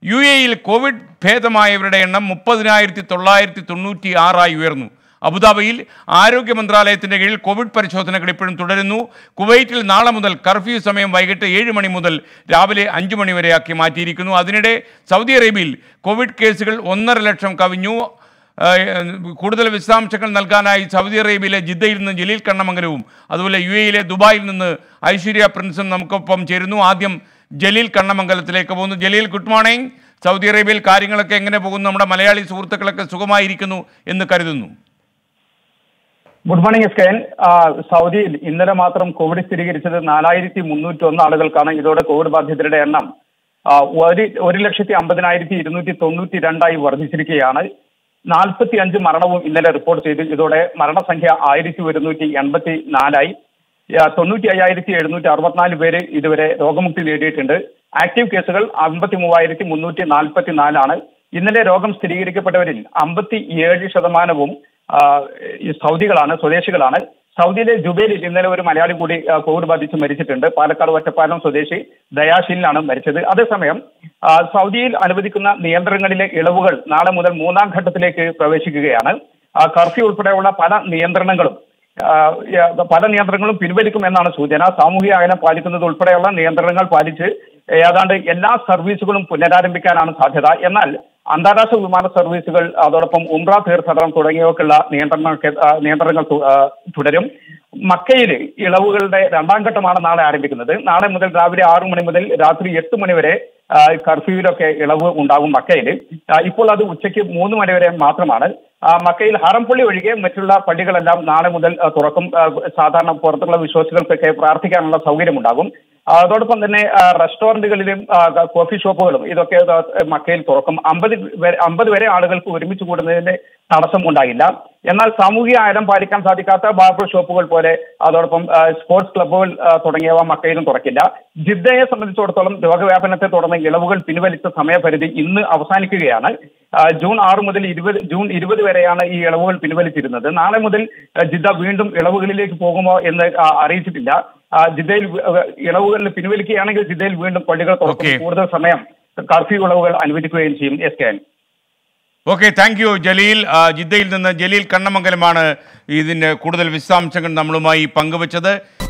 U എയിൽ Covid ഭേദമായവരുടെ എണ്ണം മുപ്പതിനായിരത്തി തൊള്ളായിരത്തി തൊണ്ണൂറ്റി ആറായി ഉയർന്നു അബുദാബിയിൽ ആരോഗ്യ മന്ത്രാലയത്തിന്റെ കീഴിൽ കോവിഡ് പരിശോധനകൾ ഇപ്പോഴും തുടരുന്നു കുവൈറ്റിൽ നാളെ മുതൽ കർഫ്യൂ സമയം വൈകിട്ട് ഏഴ് മണി മുതൽ രാവിലെ അഞ്ച് മണി വരെയാക്കി മാറ്റിയിരിക്കുന്നു അതിനിടെ സൗദി അറേബ്യയിൽ കോവിഡ് കേസുകൾ ഒന്നര ലക്ഷം കവിഞ്ഞു ആ, കൂടുതൽ വിശദാംശങ്ങൾ നൽകാനായി സൗദി അറേബ്യയിലെ ജിദ്ദയിൽ നിന്ന് ജലീൽ കണ്ണമംഗലവും അതുപോലെ യു എയിലെ ദുബായിൽ നിന്ന് ഐശ്വര്യ പ്രിൻസും നമുക്കൊപ്പം ചേരുന്നു ആദ്യം ജലീൽ കണ്ണമംഗലത്തിലേക്ക് പോകുന്നു ജലീൽ ഗുഡ് മോർണിംഗ് സൗദി അറേബ്യയിൽ കാര്യങ്ങളൊക്കെ എങ്ങനെ പോകുന്നു നമ്മുടെ മലയാളി സുഹൃത്തുക്കളൊക്കെ സുഖമായിരിക്കുന്നു എന്ന് കരുതുന്നു good morning S K N ആ, സൗദിയിൽ ഇന്നലെ മാത്രം കോവിഡ് സ്ഥിരീകരിച്ചത് നാലായിരത്തി മുന്നൂറ്റി ഒന്ന് ആളുകൾക്കാണ് ഇതോടെ കോവിഡ് ബാധിതരുടെ എണ്ണം ആ, ഒരു ഒരു ലക്ഷത്തി അമ്പതിനായിരത്തി ഇരുന്നൂറ്റി തൊണ്ണൂറ്റി രണ്ടായി വർദ്ധിച്ചിരിക്കുകയാണ് നാൽപ്പത്തി അഞ്ച് മരണവും ഇന്നലെ റിപ്പോർട്ട് ചെയ്തു ഇതോടെ മരണസംഖ്യ ആയിരത്തി ഒരുന്നൂറ്റി എൺപത്തി നാലായി ആ, തൊണ്ണൂറ്റി അയ്യായിരത്തി എഴുന്നൂറ്റി അറുപത്തിനാല് പേര് ഇതുവരെ രോഗമുക്തി നേടിയിട്ടുണ്ട് ആക്റ്റീവ് കേസുകൾ അമ്പത്തി മൂവായിരത്തി മുന്നൂറ്റി നാൽപ്പത്തി നാലാണ് ഇന്നലെ രോഗം സ്ഥിരീകരിക്കപ്പെട്ടവരിൽ അമ്പത്തി ഏഴ് ശതമാനവും ആ, ഈ സൗദികളാണ് സ്വദേശികളാണ് സൗദിയിലെ ജുബൈലിൽ ഇന്നലെ ഒരു മലയാളി കൂടി ആ, കോവിഡ് ബാധിച്ച് മരിച്ചിട്ടുണ്ട് പാലക്കാട് ഒറ്റപ്പാലം സ്വദേശി ദയാശീലിനാണ് മരിച്ചത് അതേസമയം ആ, സൗദിയിൽ അനുവദിക്കുന്ന നിയന്ത്രണങ്ങളിലെ ഇളവുകൾ നാളെ മുതൽ മൂന്നാം ഘട്ടത്തിലേക്ക് പ്രവേശിക്കുകയാണ് ആ, കർഫ്യൂ ഉൾപ്പെടെയുള്ള പല നിയന്ത്രണങ്ങളും ആ, യ- പല നിയന്ത്രണങ്ങളും പിൻവലിക്കുമെന്നാണ് സൂചന സാമൂഹിക അകലം പാലിക്കുന്നത് ഉൾപ്പെടെയുള്ള നിയന്ത്രണങ്ങൾ പാലിച്ച് ഏതാണ്ട് എല്ലാ സർവീസുകളും പുനരാരംഭിക്കാനാണ് സാധ്യത എന്നാൽ അന്താരാഷ്ട്ര വിമാന സർവീസുകൾ അതോടൊപ്പം ഉംറ തീർത്ഥാടനം തുടങ്ങിയവക്കുള്ള നിയന്ത്രണങ്ങൾ നിയന്ത്രണങ്ങൾ തു- ആ, തുടരും മക്കയിൽ ഇളവുകളുടെ രണ്ടാം ഘട്ടമാണ് നാളെ ആരംഭിക്കുന്നത് നാളെ മുതൽ രാവിലെ ആറു മണി മുതൽ രാത്രി എട്ട് മണി വരെ ആ, കർഫ്യൂവിലൊക്കെ ഇളവ് ഉണ്ടാകും മക്കയിൽ ആ, ഇപ്പോൾ അത് ഉച്ചയ്ക്ക് മൂന്ന് മണി വരെ മാത്രമാണ് ആ, മക്കയിൽ ഹറംപള്ളി ഒഴികെ മറ്റുള്ള പള്ളികളെല്ലാം നാളെ മുതൽ ആ, തുറക്കും ആ, സാധാരണ പുറത്തുള്ള വിശ്വാസികൾക്കൊക്കെ പ്രാർത്ഥിക്കാനുള്ള സൗകര്യമുണ്ടാകും ആ, അതോടൊപ്പം തന്നെ ആ, റെസ്റ്റോറന്റുകളിലും ആ, കോഫി ഷോപ്പുകളും ഇതൊക്കെ ആ, മക്കയിൽ തുറക്കും അമ്പത് അമ്പത് വരെ ആളുകൾക്ക് ഒരുമിച്ച് കൂടുന്നതിന് തടസ്സം ഉണ്ടാകില്ല എന്നാൽ സാമൂഹിക അകലം പാലിക്കാൻ സാധിക്കാത്ത ബാർബർ ഷോപ്പുകൾ പോലെ അതോടൊപ്പം ആ, സ്പോർട്സ് ക്ലബ്ബുകൾ ആ, തുടങ്ങിയവ മക്കയിലും തുറക്കില്ല ജിദ്ദയെ സംബന്ധിച്ചിടത്തോളം രോഗവ്യാപനത്തെ തുടർന്ന് ഇളവുകൾ പിൻവലിച്ച സമയപരിധി ഇന്ന് അവസാനിക്കുകയാണ് ആ, ജൂൺ ആറ് മുതൽ ഇരുപത് ജൂൺ ഇരുപത് വരെയാണ് ഈ ഇളവുകൾ പിൻവലിച്ചിരുന്നത് നാളെ മുതൽ ആ, ജിദ്ദ വീണ്ടും ഇളവുകളിലേക്ക് പോകുമോ എന്ന് ആ, അറിയിച്ചിട്ടില്ല ആ, ജിദ്ദയിൽ വി- ആ, ഇളവുകൾ പിൻവലിക്കുകയാണെങ്കിൽ ജിദ്ദയിൽ വീണ്ടും പള്ളികൾ തുറക്കും Okay. കൂടുതൽ സമയം കർഫ്യൂ ഇളവുകൾ അനുവദിക്കുകയും ചെയ്യും S K N okay thank you Jaleel ആ, ജിദ്ദയിൽ നിന്ന് ജലീൽ കണ്ണമംഗലമാണ് ഇതിൻ്റെ കൂടുതൽ വിശദാംശങ്ങൾ നമ്മളുമായി പങ്കുവച്ചത്